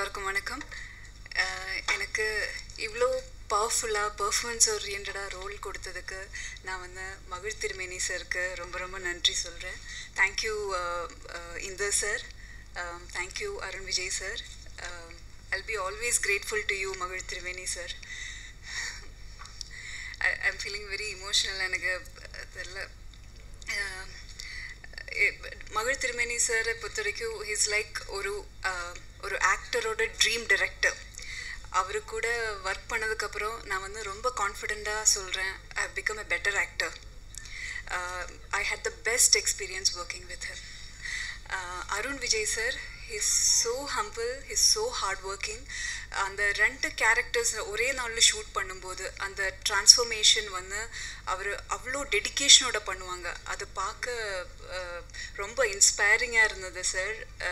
எல்லாருக்கும் வணக்கம் அஹ் எனக்கு இவ்வளோ பவர்ஃபுல்லாக பர்ஃபார்மன்ஸ் ஓரியன்டாக ரோல் கொடுத்ததுக்கு நான் வந்து மகிழ் திருமேனி சாருக்கு ரொம்ப ரொம்ப நன்றி சொல்கிறேன் thank you Inder sir thank you Arun Vijay sir I'll be always grateful to you மகிழ் Thirumeni sir I I'm feeling very emotional எனக்கு தெரில மகிழ் திருமேனி சாரை பொறுத்த வரைக்கும் ஹீஸ் லைக் ஒரு uh, ஒரு ஆக்டரோட ட்ரீம் டிரெக்டர் அவரு கூட ஒர்க் பண்ணதுக்கப்புறம் நான் வந்து ரொம்ப கான்ஃபிடெண்ட்டாக சொல்கிறேன் I become a better actor I had the best experience working with him Arun Vijay sir his so humble his so hard working அந்த ரெண்டு கேரக்டர்ஸ் ஒரே நாளில் ஷூட் பண்ணும்போது அந்த டிரான்ஸ்ஃபர்மேஷன் வந்து அவர் அவ்வளோ டெடிக்கேஷனோட பண்ணுவாங்க அது பார்க்க அஹ், ரொம்ப இன்ஸ்பைரிங்காக இருந்தது sir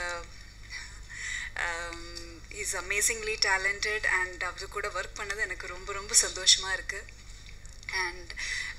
is amazingly talented and அவர் கூட ஒர்க் பண்ணது எனக்கு ரொம்ப ரொம்ப சந்தோஷமாக இருக்குது அண்ட்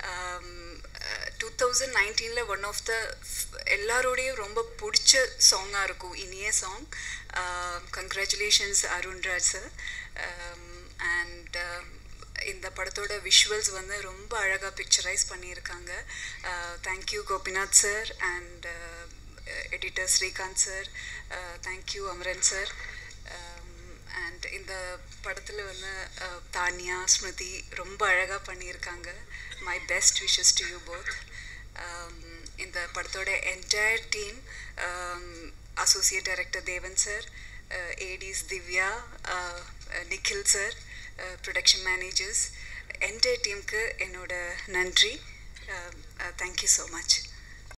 டூ தௌசண்ட் நைன்டீனில் ஒன் ஆஃப் த எல்லாரோடையும் ரொம்ப பிடிச்ச சாங்காக இருக்கும் இனிய song congratulations Arunraj sir and இந்த படத்தோட விஷுவல்ஸ் வந்து ரொம்ப அழகாக பிக்சரைஸ் பண்ணியிருக்காங்க thank you Gopinath sir and editor Srikanth sir thank you Amaran sir and இந்த படத்தில் வந்து அஹ், தானியா ஸ்மிருதி ரொம்ப அழகாக பண்ணியிருக்காங்க my best wishes to you both இந்த படத்தோட entire team associate director Devan sir ADs Divya அஹ், Nikhil sir production managers entire டீமுக்கு என்னோட நன்றி தேங்க்யூ ஸோ மச்